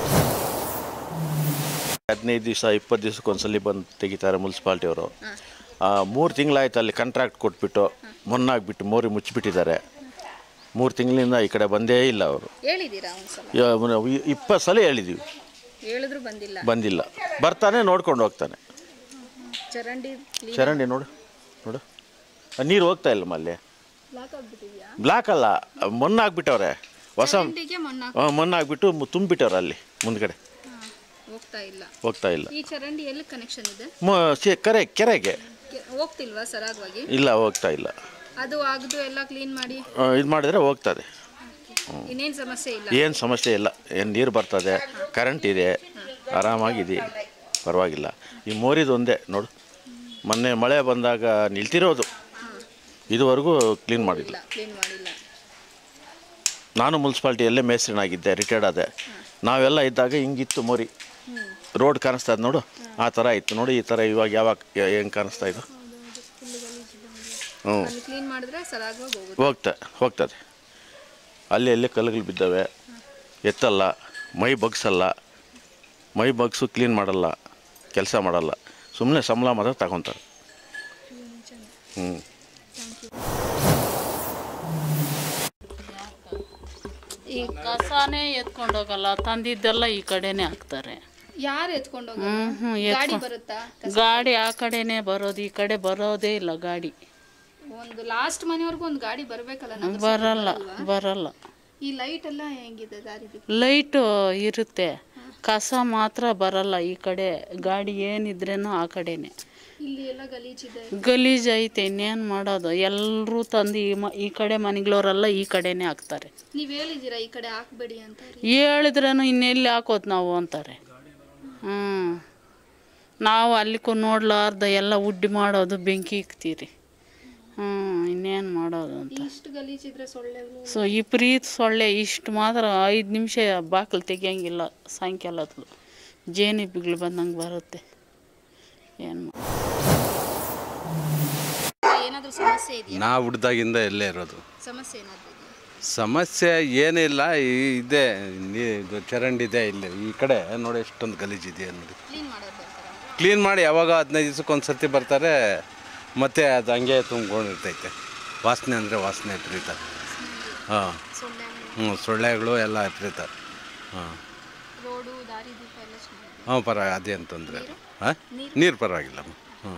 ಹದಿನೈದು ದಿವಸ ಇಪ್ಪತ್ತು ದಿವ್ಸಕ್ಕೆ ಒಂದ್ಸಲಿ ಬಂದು ತೆಗಿತಾರೆ ಮುನ್ಸಿಪಾಲ್ಟಿಯವರು ಮೂರು ತಿಂಗಳಾಯ್ತು ಅಲ್ಲಿ ಕಾಂಟ್ರಾಕ್ಟ್ ಕೊಟ್ಬಿಟ್ಟು ಮೊನ್ನಾಗ್ಬಿಟ್ಟು ಮೋರಿ ಮುಚ್ಚಿಬಿಟ್ಟಿದ್ದಾರೆ ಮೂರು ತಿಂಗಳಿಂದ ಈ ಕಡೆ ಬಂದೇ ಇಲ್ಲ ಅವರು ಹೇಳಿದ್ದೀರಾ ಒಂದ್ಸಲ ಇಪ್ಪತ್ತು ಸಲ ಹೇಳಿದ್ದೀವಿ ಹೇಳಿದ್ರು ಬಂದಿಲ್ಲ ಬಂದಿಲ್ಲ ಬರ್ತಾನೆ ನೋಡ್ಕೊಂಡು ಹೋಗ್ತಾನೆ ಚರಂಡಿ ಚರಂಡಿ ನೋಡು ನೋಡು ನೀರು ಹೋಗ್ತಾ ಇಲ್ಲ ಅಲ್ಲಿ ಬ್ಲಾಕ್ ಆಗ್ಬಿಟ್ಟಿದ್ಯಾ ಬ್ಲಾಕ್ ಅಲ್ಲ ಮೊನ್ನಾಗ್ಬಿಟ್ಟವ್ರೆ ಹೊಸ ಚರಂಡಿಗೆ ಮಣ್ಣು ಆ, ಮಣ್ಣಾಗ್ಬಿಟ್ಟು ಮು- ತುಂಬಿಟ್ಟವ್ರೆ ಅಲ್ಲಿ ಮುಂದ್ಗಡೆ ಹೋಗ್ತಾ ಇಲ್ಲ ಹೋಗ್ತಾ ಇಲ್ಲ ಈ ಚರಂಡಿ ಎಲ್ಲಿ ಕನೆಕ್ಷನ್ ಇದೆ ಮ- ಸಿ- ಕೆರೆ ಕೆರೆಗೆ ಕೆ- ಹೋಗ್ತಿಲ್ವಾ ಸರಾಗವಾಗಿ ಇಲ್ಲ ಹೋಗ್ತಾ ಇಲ್ಲ ಅದು ಆಗದು ಎಲ್ಲ ಕ್ಲೀನ್ ಮಾಡಿ ಇದು ಮಾಡಿದ್ರೆ ಹೋಗ್ತದೆ ಇನ್ನೇನು ಸಮಸ್ಯೆ ಇಲ್ಲ ಏನು ಸಮಸ್ಯೆ ಇಲ್ಲ ಏನು ನೀರು ಬರ್ತದೆ ಕರೆಂಟ್ ಇದೆ ಆರಾಮಾಗಿದೆ ಪರವಾಗಿಲ್ಲ ಈ ಮೋರಿದು ಒಂದೇ ನೋಡು ಮೊನ್ನೆ ಮಳೆ ಬಂದಾಗ ನಿಲ್ತಿರೋದು ಇದುವರೆಗೂ ಕ್ಲೀನ್ ಮಾಡಿಲ್ಲ ಕ್ಲೀನ್ ಮಾಡಿಲ್ಲ ನಾನು ಮುನ್ಸಿಪಾಲ್ಟಿಯಲ್ಲೇ ಮೇಸ್ತ್ರಿನಾಗಿದ್ದೆ ರಿಟೈರ್ಡ್ ಆದೆ ನಾವೆಲ್ಲ ಇದ್ದಾಗ ಹಿಂಗಿತ್ತು ಮೋರಿ ರೋಡ್ ಕಾಣಿಸ್ತಾ ಇದೆ ನೋಡು ಆ ಥರ ಇತ್ತು ನೋಡಿ ಈ ಥರ ಇವಾಗ ಯಾವಾಗ ಹೆಂಗೆ ಕಾಣಿಸ್ತಾ ಇದು ಹ್ಞೂ ಅಲ್ಲಿ ಕ್ಲೀನ್ ಮಾಡಿದ್ರೆ ಸರಾಗವಾಗಿ ಹೋಗುತ್ತೆ ಹೋಗ್ತಾ ಹೋಗ್ತದೆ ಅಲ್ಲಿ ಅಲ್ಲಿ ಕಲ್ಲುಗಳು ಬಿದ್ದವೆ ಎತ್ತಲ್ಲ ಮೈ ಬಗ್ಸಲ್ಲ ಮೈ ಬಗ್ಸು ಕ್ಲೀನ್ ಮಾಡಲ್ಲ ಕೆಲಸ ಮಾಡಲ್ಲ ಸುಮ್ಮನೆ ಸಂಬಳ ಮಾತ್ರ ತಗೊತಾರೆ ಹ್ಞೂ ಈ ಕಸಾನೇ ಎತ್ಕೊಂಡೋಗಲ್ಲ ತಂದಿದ್ದೆಲ್ಲ ಈ ಕಡೆನೇ ಹಾಕ್ತಾರೆ ಯಾರು ಎತ್ಕೊಂಡು ಹ್ಮ್ ಹ್ಮ್ ಗಾಡಿ ಎತ್ಕೊ- ಬರುತ್ತಾ ಗಾಡಿ ಆ ಕಡೆನೇ ಬರೋದು ಈ ಕಡೆ ಬರೋದೇ ಇಲ್ಲ ಗಾಡಿ ಒಂದು ಲಾಸ್ಟ್ ಮನೆವರೆಗೂ ಒಂದು ಗಾಡಿ ಬರಬೇಕಲ್ಲ ನಗರಸಭೆ ಬರಲ್ಲ ಬರಲ್ವಾ? ಬರಲ್ಲ ಈ ಲೈಟ್ ಎಲ್ಲ ಹೆಂಗಿದೆ ದಾರಿ ಲೈಟು ಇರುತ್ತೆ ಕಸ ಮಾತ್ರ ಬರಲ್ಲ ಈ ಕಡೆ ಗಾಡಿ ಏನಿದ್ರೇನು ಆ ಕಡೆನೆ ಇಲ್ಲಿ ಎಲ್ಲ ಗಲೀಜಿದೆ ಗಲೀಜ್ ಐತೆ ಇನ್ನೇನು ಮಾಡೋದು ಎಲ್ಲರೂ ತಂದು ಈ ಮ ಈ ಕಡೆ ಮನೆಗಳವರೆಲ್ಲ ಈ ಕಡೆನೇ ಹಾಕ್ತಾರೆ ನೀವ್ ಹೇಳಿದ್ದೀರಾ ಈ ಕಡೆ ಹಾಕ್ಬೇಡಿ ಅಂತ ಹೇಳಿದ್ರೇನು ಇನ್ನೆಲ್ಲಿ ಹಾಕೋದು ನಾವು ಅಂತಾರೆ ಹ್ಞೂ ನಾವು ಅಲ್ಲಿಗೂ ನೋಡ್ಲಾರ್ದ ಎಲ್ಲ ಉಡ್ಡಿ ಮಾಡೋದು ಬೆಂಕಿ ಇಕ್ತೀರಿ ಹ್ಞೂ ಇನ್ನೇನು ಮಾಡೋದು ಅಂತ ಇಷ್ಟು ಗಲೀಜಿದ್ರೆ ಸೊಳ್ಳೆಗಳು ಸೊ ವಿಪರೀತ ಸೊಳ್ಳೆ ಇಷ್ಟು ಮಾತ್ರ ಐದು ನಿಮಿಷ ಬಾಗಿಲು ತೆಗಿಯಂಗಿಲ್ಲ ಸಾಯಂಕಾಲದ್ದು ಜೇನಿಬ್ಬಿಗಳು ಬಂದಂಗೆ ಬರುತ್ತೆ ಏನು ಏನಾದ್ರೂ ಸಮಸ್ಯೆ ಇದೆಯಾ ನಾವು ಹುಡ್ದಾಗಿಂದ ಎಲ್ಲೇ ಇರೋದು ಸಮಸ್ಯೆ ಏನಾದ್ರು ಇದೆಯಾ? ಸಮಸ್ಯೆ ಏನಿಲ್ಲ ಈ ಇದೆ ನೀ ಇದು ಚರಂಡಿ ಇದೆ ಇಲ್ಲಿ ಈ ಕಡೆ ನೋಡಿ ಎಷ್ಟೊಂದು ಗಲೀಜಿದೆ ನೋಡಿ ಕ್ಲೀನ್ ಮಾಡೋರು ಬರ್ತಾರಾ ಕ್ಲೀನ್ ಮಾಡಿ ಯಾವಾಗ ಹದಿನೈದು ದಿವ್ಸಕ್ಕೆ ಒಂದು ಸರ್ತಿ ಬರ್ತಾರೆ ಮತ್ತೆ ಅದು ಹಂಗೆ ತುಂಬ್ಕೊಂಡಿರ್ತೈತೆ ವಾಸನೆ ಅಂದರೆ ವಾಸನೆ ವಿಪರೀತ ಹಾಂ ಸೊಳ್ಳೆ ಹ್ಞೂ ಸೊಳ್ಳೆಗಳು ಎಲ್ಲ ವಿಪರೀತ ಹಾಂ ರೋಡು ದಾರಿ ದೀಪ ಎಲ್ಲ ಚೆನ್ನಾಗಿದೆ ಹಾಂ ಪರ ಅದೇನು ತೊಂದರೆ ಹಾಂ ನೀರು ಪರವಾಗಿಲ್ಲ ಹ್ಞೂ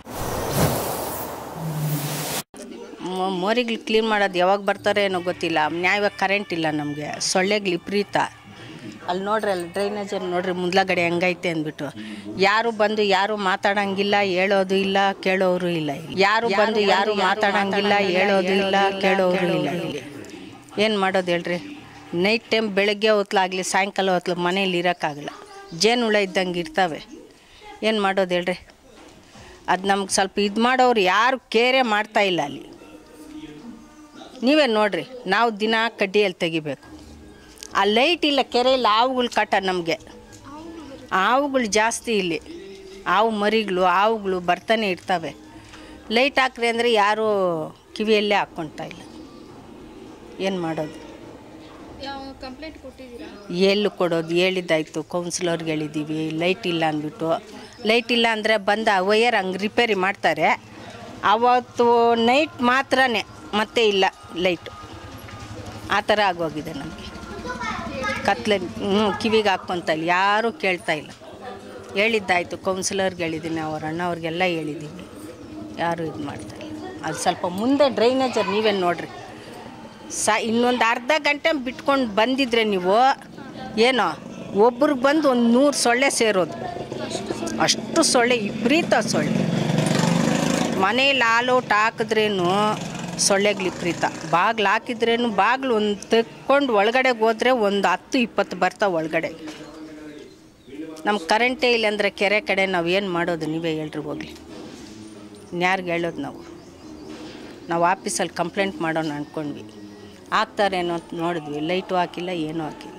ಮೋರಿಗಳು ಕ್ಲೀನ್ ಮಾಡೋದು ಯಾವಾಗ ಬರ್ತಾರೆ ಏನೋ ಗೊತ್ತಿಲ್ಲ ನ್ಯಾಯವಾಗಿ ಕರೆಂಟ್ ಇಲ್ಲ ನಮಗೆ ಸೊಳ್ಳೆಗಳು ವಿಪರೀತ ಅಲ್ಲಿ ನೋಡ್ರಿ ಅಲ್ಲಿ ಡ್ರೈನೇಜಲ್ಲಿ ನೋಡ್ರಿ ಮುಂದ್ಲಗಡೆ ಹೆಂಗೈತೆ ಅಂದ್ಬಿಟ್ಟು ಯಾರು ಬಂದು ಯಾರು ಮಾತಾಡಂಗಿಲ್ಲ ಹೇಳೋದು ಇಲ್ಲ ಕೇಳೋರು ಇಲ್ಲ ಇಲ್ಲಿ. ಯಾರು ಬಂದು ಯಾರು ಮಾತಾಡಂಗಿಲ್ಲ ಹೇಳೋದು ಇಲ್ಲ ಕೇಳೋರು ಇಲ್ಲ ಇಲ್ಲಿ ಏನು ಮಾಡೋದು ಹೇಳ್ರಿ ನೈಟ್ ಟೈಮ್ ಬೆಳಗ್ಗೆ ಹೊತ್ಲಾಗಲಿ ಸಾಯಂಕಾಲ ಹೊತ್ಲು ಮನೇಲಿ ಇರೋಕ್ಕಾಗಲ್ಲ ಜೇನುಹುಳ ಇದ್ದಂಗೆ ಇರ್ತವೆ ಏನು ಮಾಡೋದು ಹೇಳ್ರಿ ಅದು ನಮ್ಗೆ ಸ್ವಲ್ಪ ಇದು ಮಾಡೋರು ಯಾರು ಕೇರೇ ಮಾಡ್ತಾ ಇಲ್ಲ ಅಲ್ಲಿ ನೀವೇ ನೋಡ್ರಿ ನಾವು ದಿನ ಕಡ್ಡಿಯಲ್ಲಿ ತೆಗಿಬೇಕು ಆ ಲೈಟ್ ಇಲ್ಲ ಕೆರೆಯಲ್ಲಿ ಹಾವುಗಳು ಕಾಟ ನಮಗೆ ಹಾವುಗಳು ಜಾಸ್ತಿ ಇಲ್ಲಿ ಹಾವು ಮರಿಗಳು ಹಾವುಗಳು ಬರ್ತಾನೆ ಇರ್ತವೆ ಲೈಟ್ ಹಾಕ್ರಿ ಅಂದರೆ ಯಾರೂ ಕಿವಿಯಲ್ಲೇ ಹಾಕ್ಕೊಳ್ತಾ ಇಲ್ಲ ಏನು ಮಾಡೋದು ಯಾವ ಕಂಪ್ಲೇಂಟ್ ಕೊಟ್ಟಿದ್ದೀರಾ ಎಲ್ಲಿ ಕೊಡೋದು ಹೇಳಿದ್ದಾಯ್ತು ಕೌನ್ಸಿಲರ್ಗೆ ಹೇಳಿದ್ದೀವಿ ಲೈಟ್ ಇಲ್ಲ ಅಂದ್ಬಿಟ್ಟು ಲೈಟ್ ಇಲ್ಲ ಅಂದರೆ ಬಂದ ವಯರ್ ಹಂಗೆ ರಿಪೇರಿ ಮಾಡ್ತಾರೆ ಅವತ್ತು ನೈಟ್ ಮಾತ್ರನೇ ಮತ್ತೆ ಇಲ್ಲ ಲೈಟು ಆ ಥರ ಆಗೋಗಿದೆ ನಮಗೆ ಕತ್ಲೆ ಹ್ಞೂ ಕಿವಿಗೆ ಹಾಕ್ಕೊಂತ ಇಲ್ಲ ಯಾರೂ ಕೇಳ್ತಾ ಇಲ್ಲ ಹೇಳಿದ್ದಾಯ್ತು ಕೌನ್ಸಿಲರ್ಗೆ ಹೇಳಿದ್ದೀನಿ ಅವ್ರ ಅಣ್ಣವ್ರಿಗೆಲ್ಲ ಹೇಳಿದ್ದೀವಿ ಯಾರೂ ಇದು ಮಾಡ್ತಾ ಇಲ್ಲ ಅದು ಸ್ವಲ್ಪ ಮುಂದೆ ಡ್ರೈನೇಜರ್ ನೀವೇ ನೋಡ್ರಿ ಸ ಇನ್ನೊಂದು ಅರ್ಧ ಗಂಟೆ ಬಿಟ್ಕೊಂಡು ಬಂದಿದ್ರೆ ನೀವು ಏನೋ ಒಬ್ರಿಗೆ ಬಂದು ಒಂದು ನೂರು ಸೊಳ್ಳೆ ಸೇರೋದು ಅಷ್ಟು ಸೊಳ್ಳೆ ವಿಪರೀತ ಸೊಳ್ಳೆ ಮನೇಲಿ ಹಾಲೋಟ್ ಹಾಕಿದ್ರೇನು ಸೊಳ್ಳೆಗಳು ವಿಪರೀತ ಬಾಗ್ಲು ಹಾಕಿದ್ರೇನು ಬಾಗ್ಲು ಒಂದು ತೆಕ್ಕೊಂಡು ಒಳಗಡೆ ಹೋದ್ರೆ ಒಂದು ಹತ್ತು ಇಪ್ಪತ್ತು ಬರ್ತಾವೆ ಒಳಗಡೆ ನಮ್ಗೆ ಕರೆಂಟೇ ಇಲ್ಲ ಅಂದರೆ ಕೆರೆ ಕಡೆ ನಾವು ಏನು ಮಾಡೋದು ನೀವೇ ಹೇಳ್ರಿ ಹೋಗ್ಲಿ ಇನ್ಯಾರಿಗೆ ಹೇಳೋದು ನಾವು ನಾವು ಆಫೀಸಲ್ಲಿ ಕಂಪ್ಲೇಂಟ್ ಮಾಡೋಣ ಅಂದ್ಕೊಂಡ್ವಿ ಹಾಕ್ತಾರೇನೋ ಅಂತ ನೋಡಿದ್ವಿ ಲೈಟು ಹಾಕಿಲ್ಲ ಏನೂ ಹಾಕಿಲ್ಲ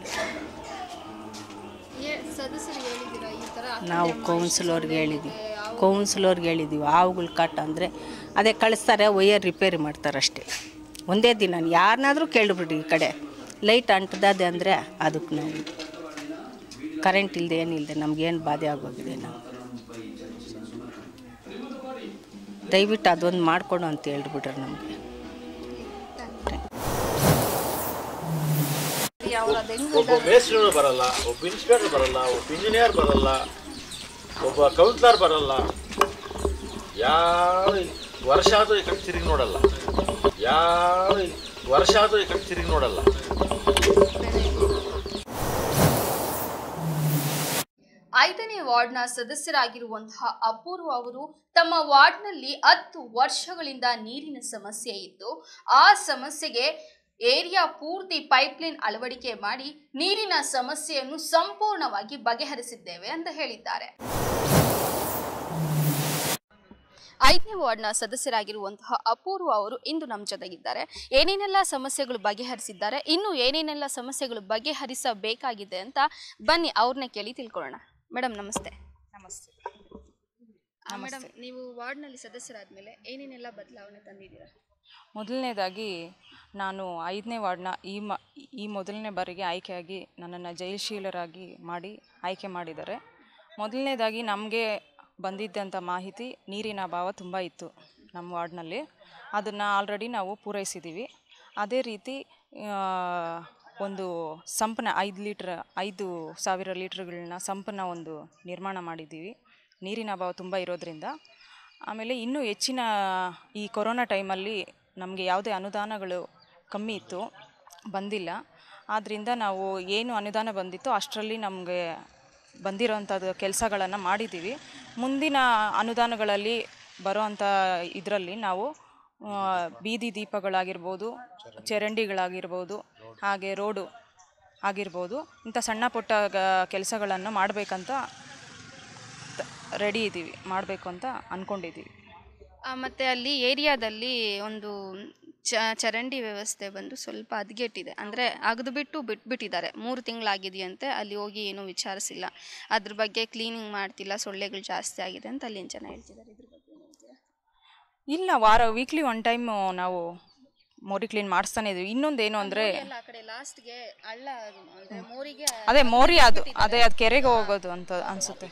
ಸದಸ್ಯರು ಹೇಳಿದ್ದೀರಾ ಈ ಥರ ನಾವು ಕೌನ್ಸಿಲರ್ಗೆ ಹೇಳಿದ್ವಿ ಕೌನ್ಸಿಲರ್ಗೆ ಹೇಳಿದ್ವಿ ಹಾವುಗಳ ಕಾಟ ಅಂದರೆ ಅದೇ ಕಳಿಸ್ತಾರೆ ಒಯ್ಯರ್ ರಿಪೇರಿ ಮಾಡ್ತಾರೆ ಅಷ್ಟೇ ಒಂದೇ ದಿನ ಯಾರನ್ನಾದರೂ ಕೇಳಿಬಿಡ್ರಿ ಈ ಕಡೆ ಲೈಟ್ ಅಂಟದದೆ ಅಂದರೆ ಅದಕ್ಕೆ ನಾವು ಕರೆಂಟ್ ಇಲ್ಲದೆ ಏನಿಲ್ಲದೆ ನಮಗೇನು ಬಾಧೆ ಆಗೋಗಿದೆ ನಾವು ದಯವಿಟ್ಟು ಅದೊಂದು ಮಾಡಿಕೊಡು ಅಂತ ಹೇಳ್ಬಿಟ್ರೆ ನಮಗೆ ಒಬ್ಬ ಮೇಸ್ಟ್ರು ಬರಲ್ಲ ಒಬ್ಬ ಇನ್ಸ್ಪೆಕ್ಟರ್ ಬರಲ್ಲ ಒಬ್ಬ ಇಂಜಿನಿಯರ್ ಬರಲ್ಲ ಒಬ್ಬ ಕೌನ್ಸಿಲರ್ ಬರಲ್ಲ ಯಾರು ವರ್ಷ ಆದರೂ ಈ ಕಡೆ ತಿರುಗಿ ನೋಡಲ್ಲ ಯಾರು ವರ್ಷ ಆದರೂ ಈ ಕಡೆ ತಿರುಗಿ ನೋಡಲ್ಲ ಐದನೇ ವಾರ್ಡ್ನ ಸದಸ್ಯರಾಗಿರುವಂತಹ ಅಪೂರ್ವ ಅವರು ತಮ್ಮ ವಾರ್ಡ್ನಲ್ಲಿ ಹತ್ತು ವರ್ಷಗಳಿಂದ ನೀರಿನ ಸಮಸ್ಯೆ ಇದ್ದು ಆ ಸಮಸ್ಯೆಗೆ ಏರಿಯಾ ಪೂರ್ತಿ ಪೈಪ್ಲೈನ್ ಅಳವಡಿಕೆ ಮಾಡಿ ನೀರಿನ ಸಮಸ್ಯೆಯನ್ನು ಸಂಪೂರ್ಣವಾಗಿ ಬಗೆಹರಿಸಿದ್ದೇವೆ ಅಂತ ಹೇಳಿದ್ದಾರೆ ಐದನೇ ವಾರ್ಡ್ನ ಸದಸ್ಯರಾಗಿರುವಂತಹ ಅಪೂರ್ವ ಅವರು ಇಂದು ನಮ್ಮ ಜೊತೆಗಿದ್ದಾರೆ ಏನೇನೆಲ್ಲ ಸಮಸ್ಯೆಗಳು ಬಗೆಹರಿಸಿದ್ದಾರೆ ಇನ್ನು ಏನೇನೆಲ್ಲ ಸಮಸ್ಯೆಗಳು ಬಗೆಹರಿಸಬೇಕಾಗಿದೆ ಅಂತ ಬನ್ನಿ ಅವ್ರನ್ನ ಕೇಳಿ ತಿಳ್ಕೊಳ್ಳೋಣ ಮೇಡಮ್ ನಮಸ್ತೆ ನಮಸ್ತೆ ಮೇಡಮ್ ನೀವು ವಾರ್ಡ್ನಲ್ಲಿ ಸದಸ್ಯರಾದ್ಮೇಲೆ ಏನೇನೆಲ್ಲ ಬದಲಾವಣೆ ತಂದಿದ್ದೀರಾ ಮೊದಲನೇದಾಗಿ ನಾನು ಐದನೇ ವಾರ್ಡ್ನ ಈ ಮ ಈ ಮೊದಲನೇ ಬಾರಿಗೆ ಆಯ್ಕೆಯಾಗಿ ನನ್ನನ್ನು ಜಯಶೀಲರಾಗಿ ಮಾಡಿ ಆಯ್ಕೆ ಮಾಡಿದ್ದಾರೆ ಮೊದಲನೇದಾಗಿ ನಮಗೆ ಬಂದಿದ್ದಂಥ ಮಾಹಿತಿ ನೀರಿನ ಅಭಾವ ತುಂಬ ಇತ್ತು ನಮ್ಮ ವಾರ್ಡ್ನಲ್ಲಿ ಅದನ್ನು ಆಲ್ರೆಡಿ ನಾವು ಪೂರೈಸಿದ್ದೀವಿ ಅದೇ ರೀತಿ ಆ, ಒಂದು ಸಂಪನ್ನ ಐದು ಲೀಟ್ರ್ ಐದು ಸಾವಿರ ಲೀಟ್ರ್ಗಳನ್ನ ಸಂಪನ್ನ ಒಂದು ನಿರ್ಮಾಣ ಮಾಡಿದ್ದೀವಿ ನೀರಿನ ಅಭಾವ ತುಂಬ ಇರೋದ್ರಿಂದ ಆಮೇಲೆ ಇನ್ನೂ ಹೆಚ್ಚಿನ ಈ ಕೊರೋನಾ ಟೈಮಲ್ಲಿ ನಮಗೆ ಯಾವುದೇ ಅನುದಾನಗಳು ಕಮ್ಮಿ ಇತ್ತು ಬಂದಿಲ್ಲ ಆದ್ದರಿಂದ ನಾವು ಏನು ಅನುದಾನ ಬಂದಿತ್ತು ಅಷ್ಟರಲ್ಲಿ ನಮಗೆ ಬಂದಿರೋವಂಥದ್ದು ಕೆಲಸಗಳನ್ನು ಮಾಡಿದ್ದೀವಿ ಮುಂದಿನ ಅನುದಾನಗಳಲ್ಲಿ ಬರೋವಂಥ ಇದರಲ್ಲಿ ನಾವು ಆ, ಬೀದಿ ದೀಪಗಳಾಗಿರ್ಬೋದು ಚರಂಡಿಗಳಾಗಿರ್ಬೋದು ಹಾಗೆ ರೋಡು ಆಗಿರ್ಬೋದು ಇಂಥ ಸಣ್ಣ ಪುಟ್ಟ ಕೆಲಸಗಳನ್ನು ಮಾಡಬೇಕಂತ ರೆಡಿ ಇದ್ದೀವಿ ಮಾಡಬೇಕು ಅಂತ ಅಂದ್ಕೊಂಡಿದ್ದೀವಿ ಆ, ಮತ್ತೆ ಅಲ್ಲಿ ಏರಿಯಾದಲ್ಲಿ ಒಂದು ಚ ಚರಂಡಿ ವ್ಯವಸ್ಥೆ ಬಂದು ಸ್ವಲ್ಪ ಹದಗೆಟ್ಟಿದೆ ಅಂದರೆ ಅಗದು ಬಿಟ್ಟು ಬಿಟ್ಬಿಟ್ಟಿದ್ದಾರೆ ಮೂರು ತಿಂಗಳಾಗಿದೆಯಂತೆ ಅಲ್ಲಿ ಹೋಗಿ ಏನೂ ವಿಚಾರಿಸಿಲ್ಲ ಅದ್ರ ಬಗ್ಗೆ ಕ್ಲೀನಿಂಗ್ ಮಾಡ್ತಿಲ್ಲ ಸೊಳ್ಳೆಗಳು ಜಾಸ್ತಿ ಆಗಿದೆ ಅಂತ ಅಲ್ಲಿನ ಜನ ಹೇಳ್ತಿದ್ದಾರೆ ಇದ್ರ ಬಗ್ಗೆ ಏನ್ ಹೇಳ್ತೀರಾ? ಇಲ್ಲ ವಾರ ವೀಕ್ಲಿ ಒನ್ ಟೈಮ್ ನಾವು ಮೋರಿ ಕ್ಲೀನ್ ಮಾಡಿಸ್ತಾನೆ ಇದ್ದೀವಿ ಇನ್ನೊಂದು ಏನು ಅಂದರೆ ಎಲ್ಲ ಆ ಕಡೆ ಲಾಸ್ಟ್ಗೆ ಹಳ್ಳ ಅಂದ್ರೆ ಮೋರಿಗೆ ಅದೇ ಮೋರಿ ಅದು ಅದೇ ಅದು ಕೆರೆಗೆ ಹೋಗೋದು ಅಂತ ಅನಿಸುತ್ತೆ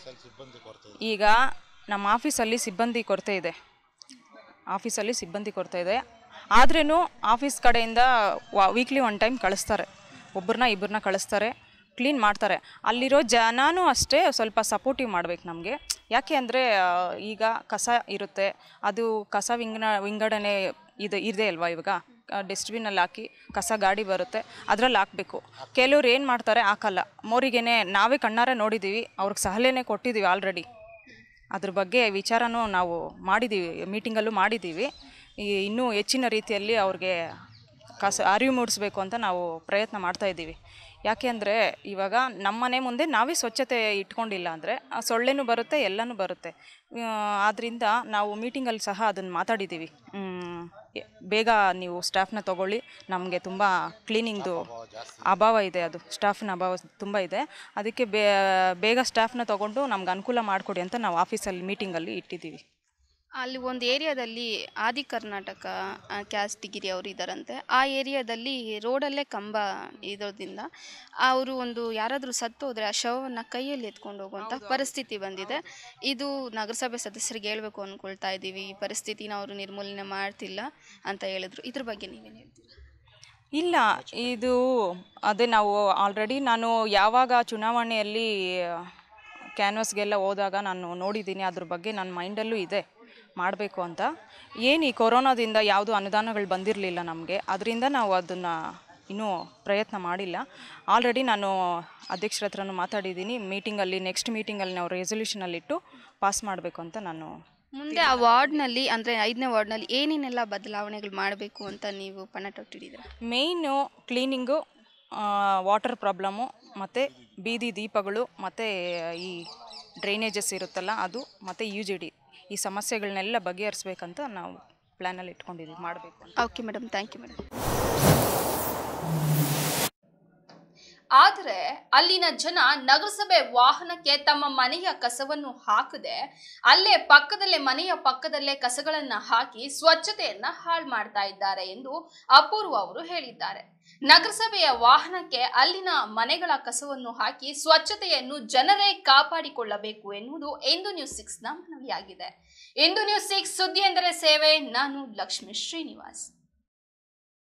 ಈಗ ನಮ್ಮ ಆಫೀಸಲ್ಲಿ ಸಿಬ್ಬಂದಿ ಕೊರತೆ ಇದೆ ಆಫೀಸಲ್ಲಿ ಸಿಬ್ಬಂದಿ ಕೊರತೆ ಇದೆ ಆದ್ರೂ ಆಫೀಸ್ ಕಡೆಯಿಂದ ವೀಕ್ಲಿ ಒನ್ ಟೈಮ್ ಕಳಿಸ್ತಾರೆ ಒಬ್ಬರನ್ನ ಇಬ್ಬರನ್ನ ಕಳಿಸ್ತಾರೆ ಕ್ಲೀನ್ ಮಾಡ್ತಾರೆ ಅಲ್ಲಿರೋ ಜನನೂ ಅಷ್ಟೇ ಸ್ವಲ್ಪ ಸಪೋರ್ಟಿವ್ ಮಾಡ್ಬೇಕು ನಮಗೆ ಯಾಕೆ ಅಂದರೆ ಈಗ ಕಸ ಇರುತ್ತೆ ಅದು ಕಸ ವಿಂಗಡ ವಿಂಗಡಣೆ ಇದು ಇದೆ ಅಲ್ವಾ ಇವಾಗ ಡಸ್ಟ್ಬಿನಲ್ಲಿ ಹಾಕಿ ಕಸ ಗಾಡಿ ಬರುತ್ತೆ ಅದರಲ್ಲಿ ಹಾಕಬೇಕು ಕೆಲವ್ರು ಏನು ಮಾಡ್ತಾರೆ ಹಾಕಲ್ಲ ಮೋರಿಗೇನೆ ನಾವೇ ಕಣ್ಣಾರೆ ನೋಡಿದ್ದೀವಿ ಅವ್ರಿಗೆ ಸಹಲೆನೇ ಕೊಟ್ಟಿದ್ದೀವಿ ಆಲ್ರೆಡಿ ಅದ್ರ ಬಗ್ಗೆ ವಿಚಾರನೂ ನಾವು ಮಾಡಿದ್ದೀವಿ ಮೀಟಿಂಗಲ್ಲೂ ಮಾಡಿದ್ದೀವಿ ಈ ಇನ್ನೂ ಹೆಚ್ಚಿನ ರೀತಿಯಲ್ಲಿ ಅವ್ರಿಗೆ ಕಸ ಅರಿವು ಮೂಡಿಸ್ಬೇಕು ಅಂತ ನಾವು ಪ್ರಯತ್ನ ಮಾಡ್ತಾ ಇದ್ದೀವಿ ಯಾಕೆ ಅಂದರೆ ಇವಾಗ ನಮ್ಮ ಮನೆ ಮುಂದೆ ನಾವೇ ಸ್ವಚ್ಛತೆ ಇಟ್ಕೊಂಡಿಲ್ಲ ಅಂದರೆ ಸೊಳ್ಳೆನೂ ಬರುತ್ತೆ ಎಲ್ಲನೂ ಬರುತ್ತೆ ಆದ್ದರಿಂದ ನಾವು ಮೀಟಿಂಗಲ್ಲಿ ಸಹ ಅದನ್ನು ಮಾತಾಡಿದ್ದೀವಿ ಮ್, ಎ- ಬೇಗ ನೀವು ಸ್ಟಾಫ್ನ ತಗೊಳ್ಳಿ ನಮಗೆ ತುಂಬ ಕ್ಲೀನಿಂಗ್ದು ಅಭಾವ ಇದೆ ಅದು ಸ್ಟಾಫ್ನ ಅಭಾವ ತುಂಬ ಇದೆ ಅದಕ್ಕೆ ಬೇ ಬೇಗ ಸ್ಟಾಫ್ನ ತಗೊಂಡು ನಮ್ಗೆ ಅನುಕೂಲ ಮಾಡಿಕೊಡಿ ಅಂತ ನಾವು ಆಫೀಸಲ್ಲಿ ಮೀಟಿಂಗಲ್ಲಿ ಇಟ್ಟಿದ್ದೀವಿ ಅಲ್ಲಿ ಒಂದು ಏರಿಯಾದಲ್ಲಿ ಆದಿ ಕರ್ನಾಟಕ ಕ್ಯಾಸ್ಟ್ ಡಿಗ್ರಿ ಅವರು ಇದ್ದಾರಂತೆ ಆ ಏರಿಯಾದಲ್ಲಿ ರೋಡಲ್ಲೇ ಕಂಬ ಇರೋದ್ರಿಂದ ಅವರು ಒಂದು ಯಾರಾದರೂ ಸತ್ತು ಹೋದರೆ ಆ ಶವವನ್ನು ಕೈಯಲ್ಲಿ ಎತ್ಕೊಂಡು ಹೋಗುವಂಥ ಪರಿಸ್ಥಿತಿ ಬಂದಿದೆ ಇದು ನಗರಸಭೆ ಸದಸ್ಯರಿಗೆ ಹೇಳಬೇಕು ಅಂದ್ಕೊಳ್ತಾ ಇದ್ದೀವಿ ಈ ಪರಿಸ್ಥಿತಿನ ಅವರು ನಿರ್ಮೂಲನೆ ಮಾಡ್ತಿಲ್ಲ ಅಂತ ಹೇಳಿದ್ರು ಇದ್ರ ಬಗ್ಗೆ ನೀವೇನು ಹೇಳ್ತೀರಾ ಇಲ್ಲ ಇದು ಅದೇ ನಾವು ಆಲ್ರೆಡಿ ನಾನು ಯಾವಾಗ ಚುನಾವಣೆಯಲ್ಲಿ ಕ್ಯಾನ್ವಸ್ಗೆಲ್ಲ ಹೋದಾಗ ನಾನು ನೋಡಿದ್ದೀನಿ ಅದ್ರ ಬಗ್ಗೆ ನನ್ನ ಮೈಂಡಲ್ಲೂ ಇದೆ ಮಾಡಬೇಕು ಅಂತ ಏನು ಈ ಕೊರೋನಾದಿಂದ ಯಾವುದು ಅನುದಾನಗಳು ಬಂದಿರಲಿಲ್ಲ ನಮಗೆ ಅದರಿಂದ ನಾವು ಅದನ್ನು ಇನ್ನೂ ಪ್ರಯತ್ನ ಮಾಡಿಲ್ಲ ಆಲ್ರೆಡಿ ನಾನು ಅಧ್ಯಕ್ಷರ ಹತ್ರನೂ ಮಾತಾಡಿದ್ದೀನಿ ಮೀಟಿಂಗಲ್ಲಿ ನೆಕ್ಸ್ಟ್ ಮೀಟಿಂಗಲ್ಲಿ ನಾವು ರೆಸೊಲ್ಯೂಷನಲ್ಲಿಟ್ಟು ಪಾಸ್ ಮಾಡಬೇಕು ಅಂತ ನಾನು ಮುಂದೆ ಆ ವಾರ್ಡ್ನಲ್ಲಿ ಅಂದರೆ ಐದನೇ ವಾರ್ಡ್ನಲ್ಲಿ ಏನೇನೆಲ್ಲ ಬದಲಾವಣೆಗಳು ಮಾಡಬೇಕು ಅಂತ ನೀವು ಪಣ ತೊಟ್ಟಿದ್ದೀರಾ ಮೇಯ್ನು ಕ್ಲೀನಿಂಗು ವಾಟರ್ ಪ್ರಾಬ್ಲಮ್ಮು ಮತ್ತು ಬೀದಿ ದೀಪಗಳು ಮತ್ತು ಈ ಡ್ರೈನೇಜಸ್ ಇರುತ್ತಲ್ಲ ಅದು ಮತ್ತು ಯು ಜಿ ಡಿ ಈ ಸಮಸ್ಯೆಗಳನ್ನೆಲ್ಲ ಬಗೆಹರಿಸ್ಬೇಕಂತ ನಾವು ಪ್ಲ್ಯಾನಲ್ಲಿ ಇಟ್ಕೊಂಡಿದ್ದೀವಿ ಮಾಡಬೇಕು ಅಂತ okay madam thank you madam ಆದರೆ ಅಲ್ಲಿನ ಜನ ನಗರಸಭೆ ವಾಹನಕ್ಕೆ ತಮ್ಮ ಮನೆಯ ಕಸವನ್ನು ಹಾಕದೆ ಅಲ್ಲೇ ಪಕ್ಕದಲ್ಲೇ ಮನೆಯ ಪಕ್ಕದಲ್ಲೇ ಕಸಗಳನ್ನ ಹಾಕಿ ಸ್ವಚ್ಛತೆಯನ್ನ ಹಾಳು ಮಾಡ್ತಾ ಇದ್ದಾರೆ ಎಂದು ಅಪೂರ್ವ ಅವರು ಹೇಳಿದ್ದಾರೆ ನಗರಸಭೆಯ ವಾಹನಕ್ಕೆ ಅಲ್ಲಿನ ಮನೆಗಳ ಕಸವನ್ನು ಹಾಕಿ ಸ್ವಚ್ಛತೆಯನ್ನು ಜನರೇ ಕಾಪಾಡಿಕೊಳ್ಳಬೇಕು ಎನ್ನುವುದು ಎಂದು ನ್ಯೂಸ್ ಸಿಕ್ಸ್ನ ಮನವಿಯಾಗಿದೆ ಇಂದು ನ್ಯೂಸ್ ಸಿಕ್ಸ್ ಸುದ್ದಿ ಎಂದರೆ ಸೇವೆ ನಾನು ಲಕ್ಷ್ಮೀ ಶ್ರೀನಿವಾಸ್